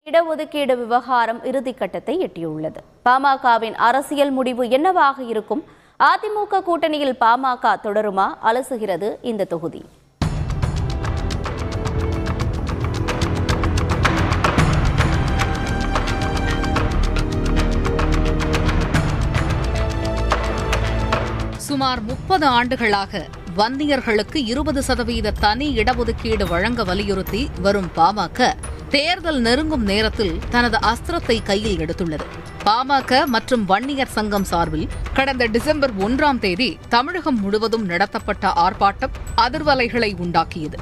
இடஒதுக்கீடு விவகாரம் இறுதிக்கட்டத்தை எட்டியுள்ளது பாமகவின் அரசியல் முடிவு என்னவாக இருக்கும் அதிமுக கூட்டணியில் பாமக தொடருமா அலசுகிறது இந்த தொகுதி சுமார் முப்பது ஆண்டுகளாக வன்னியர்களுக்கு இருபது சதவீத தனி இடஒதுக்கீடு வழங்க வலியுறுத்தி வரும் பாமக தேர்தல் நெருங்கும் நேரத்தில் தனது அஸ்திரத்தை கையில் எடுத்துள்ளது பாமக மற்றும் வன்னியர் சங்கம் சார்பில் கடந்த டிசம்பர் ஒன்றாம் தேதி தமிழகம் முழுவதும் நடத்தப்பட்ட ஆர்ப்பாட்டம் அதிர்வலைகளை உண்டாக்கியது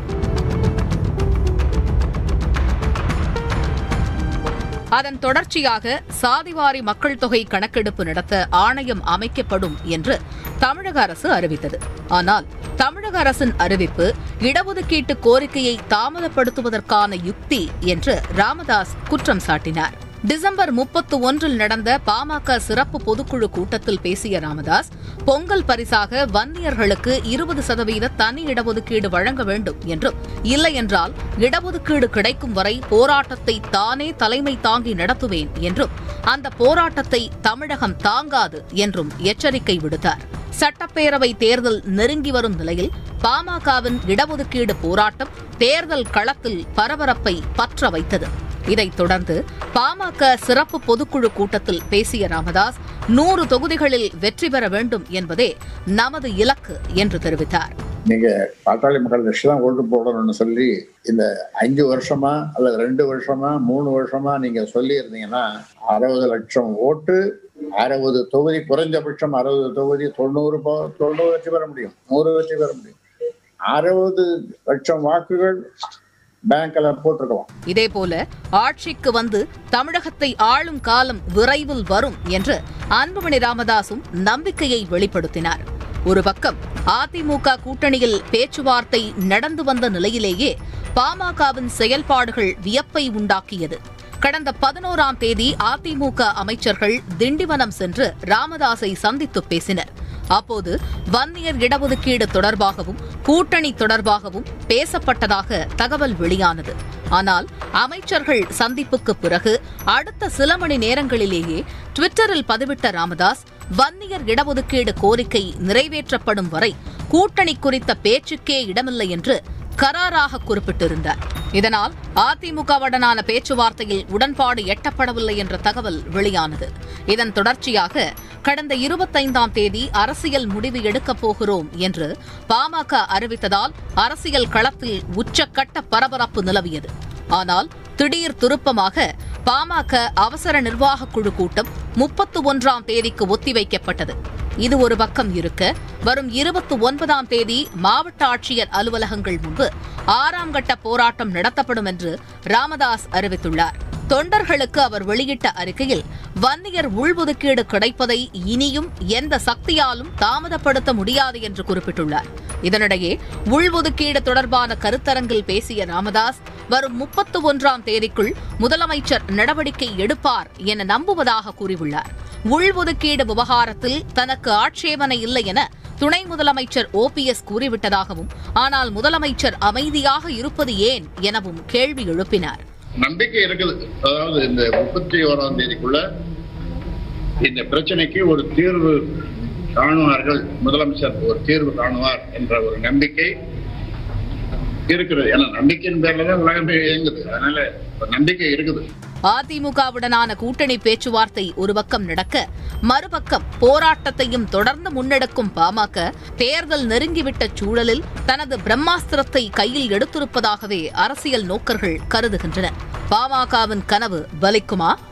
அதன் தொடர்ச்சியாக சாதிவாரி மக்கள் தொகை கணக்கெடுப்பு நடத்த ஆணையம் அமைக்கப்படும் என்று தமிழக அரசு அறிவித்தது ஆனால் தமிழக அரசின் அறிவிப்பு இடஒதுக்கீட்டு கோரிக்கையை தாமதப்படுத்துவதற்கான யுக்தி என்று ராமதாஸ் குற்றம் சாட்டினார் டிசம்பர் முப்பத்து ஒன்றில் நடந்த பாமக சிறப்பு பொதுக்குழு கூட்டத்தில் பேசிய ராமதாஸ் பொங்கல் பரிசாக வன்னியர்களுக்கு இருபது சதவீத தனி இடஒதுக்கீடு வழங்க வேண்டும் என்றும் இல்லையென்றால் இடஒதுக்கீடு கிடைக்கும் வரை போராட்டத்தை தானே தலைமை தாங்கி நடத்துவேன் என்றும் அந்த போராட்டத்தை தமிழகம் தாங்காது என்றும் எச்சரிக்கை விடுத்தார் சட்டப்பேரவை தேர்தல் நெருங்கி வரும் நிலையில் பாமகவின் இடஒதுக்கீடு போராட்டம் தேர்தல் களத்தில் பரபரப்பை பற்ற வைத்தது இதைத் தொடர்ந்து பாமக சிறப்பு பொதுக்குழு கூட்டத்தில் பேசிய ராமதாஸ் நூறு தொகுதிகளில் வெற்றி பெற வேண்டும் என்பதே நமது இலக்கு என்று தெரிவித்தார் நீங்க பாட்டாளி மக்கள் கட்சி தான் ஓட்டு போடணும்னு சொல்லி இந்த அஞ்சு வருஷமா அல்லது ரெண்டு வருஷமா மூணு வருஷமா நீங்க சொல்லி இருந்தீங்கன்னா அறுபது லட்சம் ஓட்டு அறுபது தொகுதி குறைஞ்சபட்சம் அறுபது தொகுதி தொண்ணூறு போ- தொண்ணூறு வெற்றி பெற முடியும் நூறு வெற்றி பெற முடியும் அறுபது லட்சம் வாக்குகள் பேங்க்ல போட்டிருக்கலாம் இதேபோல ஆட்சிக்கு வந்து தமிழகத்தை ஆளும் காலம் விரைவில் வரும் என்று அன்புமணி ராமதாசும் நம்பிக்கையை வெளிப்படுத்தினார் ஒரு பக்கம் அதிமுக கூட்டணியில் பேச்சுவார்த்தை நடந்து வந்த நிலையிலேயே பாமகவின் செயல்பாடுகள் வியப்பை உண்டாக்கியது கடந்த பதினோராம் தேதி அதிமுக அமைச்சர்கள் திண்டிவனம் சென்று ராமதாஸை சந்தித்து பேசினர் அப்போது வன்னியர் இடஒதுக்கீடு தொடர்பாகவும் கூட்டணி தொடர்பாகவும் பேசப்பட்டதாக தகவல் வெளியானது ஆனால் அமைச்சர்கள் சந்திப்புக்கு பிறகு அடுத்த சில மணி நேரங்களிலேயே ட்விட்டரில் பதிவிட்ட ராமதாஸ் வன்னியர் இடஒதுக்கீடு கோரிக்கை நிறைவேற்றப்படும் வரை கூட்டணி குறித்த பேச்சுக்கே இடமில்லை என்று கராராக குறிப்பிட்டிருந்தார் இதனால் அதிமுகவுடனான பேச்சுவார்த்தையில் உடன்பாடு எட்டப்படவில்லை என்ற தகவல் வெளியானது இதன் தொடர்ச்சியாக கடந்த இருபத்தைந்தாம் தேதி அரசியல் முடிவு எடுக்கப் போகிறோம் என்று பாமக அறிவித்ததால் அரசியல் களத்தில் உச்சக்கட்ட பரபரப்பு நிலவியது ஆனால் திடீர் திருப்பமாக பாமக அவசர நிர்வாகக் குழு கூட்டம் முப்பத்து ஒன்றாம் தேதிக்கு ஒத்திவைக்கப்பட்டது இது ஒரு பக்கம் இருக்க வரும் இருபத்தி ஒன்பதாம் தேதி மாவட்ட ஆட்சியர் அலுவலகங்கள் முன்பு ஆறாம் கட்ட போராட்டம் நடத்தப்படும் என்று ராமதாஸ் அறிவித்துள்ளார் தொண்டர்களுக்கு அவர் வெளியிட்ட அறிக்கையில் வன்னியர் உள்ஒதுக்கீடு கிடைப்பதை இனியும் எந்த சக்தியாலும் தாமதப்படுத்த முடியாது என்று குறிப்பிட்டுள்ளார் இதனிடையே உள்ஒதுக்கீடு தொடர்பான கருத்தரங்கில் பேசிய ராமதாஸ் வரும் முப்பத்து ஒன்றாம் தேதிக்குள் முதலமைச்சர் நடவடிக்கை எடுப்பார் என நம்புவதாக கூறியுள்ளார் உள்ஒதுக்கீடு விவகாரத்தில் தனக்கு ஆட்சேபனை இல்லை என துணை முதலமைச்சர் ஓபிஎஸ் கூறிவிட்டதாகவும் ஆனால் முதலமைச்சர் அமைதியாக இருப்பது ஏன் எனவும் கேள்வி எழுப்பினார் நம்பிக்கை இருக்குது அதாவது இந்த முப்பத்தி ஓராம் தேதிக்குள்ள இந்த பிரச்சனைக்கு ஒரு தீர்வு காணுவார்கள் முதலமைச்சர் ஒரு தீர்வு காணுவார் என்ற ஒரு நம்பிக்கை இருக்கிறது ஏன்னா நம்பிக்கையின் பேர்ல தான் உலகமே இயங்குது அதனால ஒரு நம்பிக்கை இருக்குது அதிமுகவுடனான கூட்டணி பேச்சுவார்த்தை ஒரு பக்கம் நடக்க மறுபக்கம் போராட்டத்தையும் தொடர்ந்து முன்னெடுக்கும் பாமக தேர்தல் நெருங்கிவிட்ட சூழலில் தனது பிரம்மாஸ்திரத்தை கையில் எடுத்திருப்பதாகவே அரசியல் நோக்கர்கள் கருதுகின்றனர் பாமகவின் கனவு பலிக்குமா